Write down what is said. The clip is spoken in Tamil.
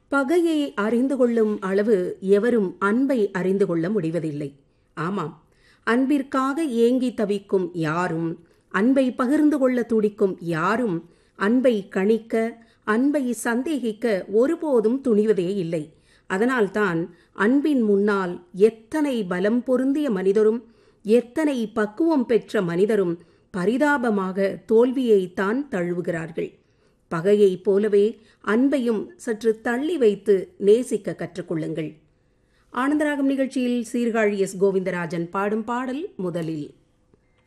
பகையை அறிந்து கொள்ளும் அளவு எவரும் அன்பை அறிந்து கொள்ள முடிவதில்லை ஆமாம் அன்பிற்காக ஏங்கி தவிக்கும் யாரும் அன்பை பகிர்ந்து கொள்ள துடிக்கும் யாரும் அன்பை கணிக்க அன்பை சந்தேகிக்க ஒருபோதும் துணிவதே இல்லை அதனால்தான் அன்பின் முன்னால் எத்தனை பலம் பொருந்திய மனிதரும் எத்தனை பக்குவம் பெற்ற மனிதரும் பரிதாபமாக தோல்வியைத்தான் தழுவுகிறார்கள் பகையைப் போலவே அன்பையும் சற்று தள்ளி வைத்து நேசிக்க கற்றுக்கொள்ளுங்கள் ஆனந்தராகம் நிகழ்ச்சியில் சீர்காழி எஸ் கோவிந்தராஜன் பாடும் பாடல் முதலில்